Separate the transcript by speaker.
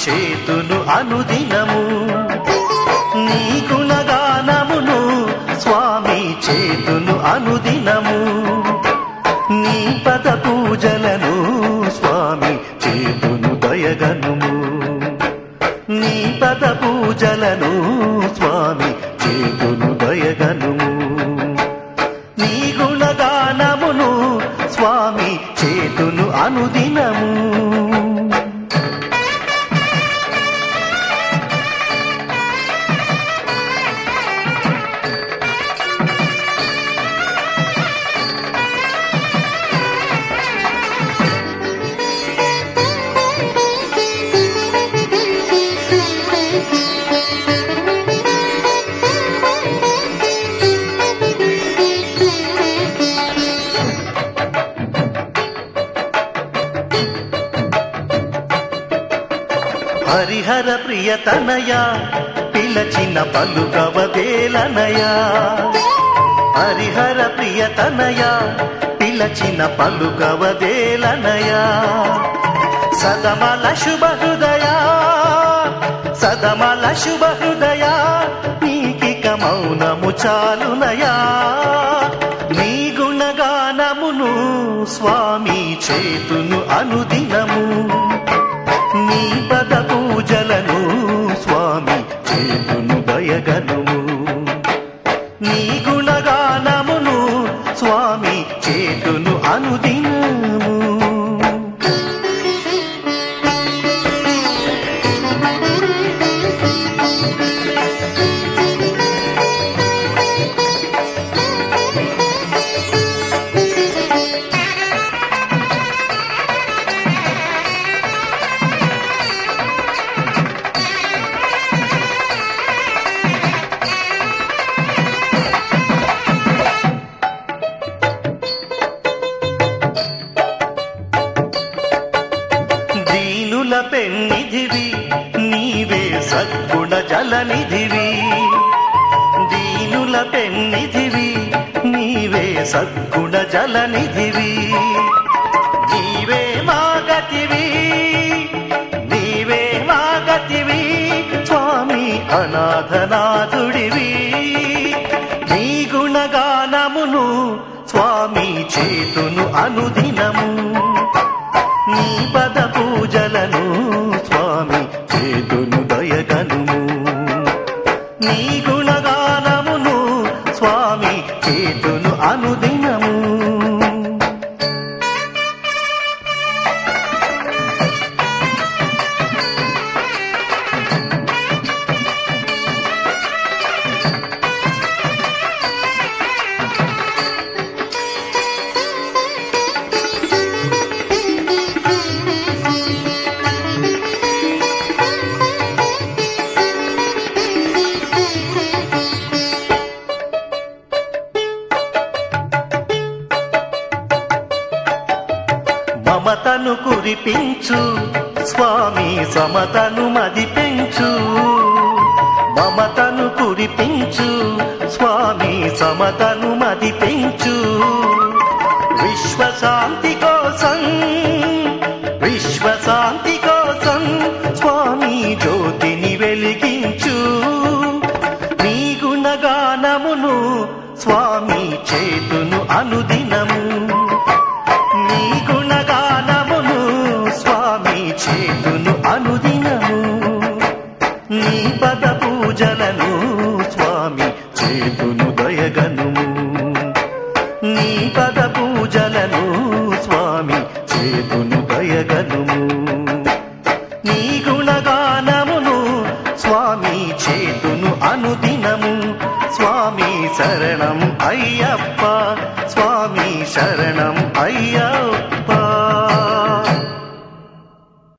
Speaker 1: చేతును అనుదినము నీ గుణగానమును స్వామి చేతును అనుదినము నీ పద పూజలను స్వామి చేతును దయగనుము నీ పద పూజలను స్వామి చేతును దయగనుము నీ గుణగానమును స్వామి చేతును అనుదినము హరిహర ప్రియతనయ పిలచిన పలుకవదేలనయ హరిహర ప్రియతనయ పిలచిన పలుకవదేలనయ సదమల శుభ హృదయ సదమల శుభ హృదయ నీకిక మౌనము చాలునయా నీ గుణగానమును స్వామి చేతును అనుదినము నీ పద పూజలను స్వామి చేతును దయగనుము నీ గుణగానమును స్వామి చేతును అనుదినము దీనుల పెన్నిధివి నీవే సద్గుణ జలనిధివి దీనుల పెన్నిధివి నీవే సద్గుణ జలనిధివి నీవే మాగతివి నీవే మాగతివి స్వామి అనాథనాథుడివి నీ గుణగానమును స్వామి చేతును అనుదినము నీ పద పూజలను స్వామి చేతును దయగనుము నీ గుణగానమును స్వామి చేతును అనుదినము మమతను కురిపించు స్వామి సమతను మది పెంచు మమతను కురిపించు స్వామి సమతను మది పెంచు విశ్వశాంతి కోసం విశ్వశాంతి కోసం స్వామి జ్యోతిని వెలిగించు నీ గుణగానమును స్వామి చేతును అనుదినము నీ గుణగానమును స్వామి చేతును అనుదినము నీ పద పూజలను స్వామి చేతును దయగనుము నీ పద పూజలను స్వామి చేతును దయగనుము నీ గుణగానమును స్వామి చేతును అనుదినము స్వామి శరణం అయ్యప్ప స్వామి శరణం అయ్యప్ప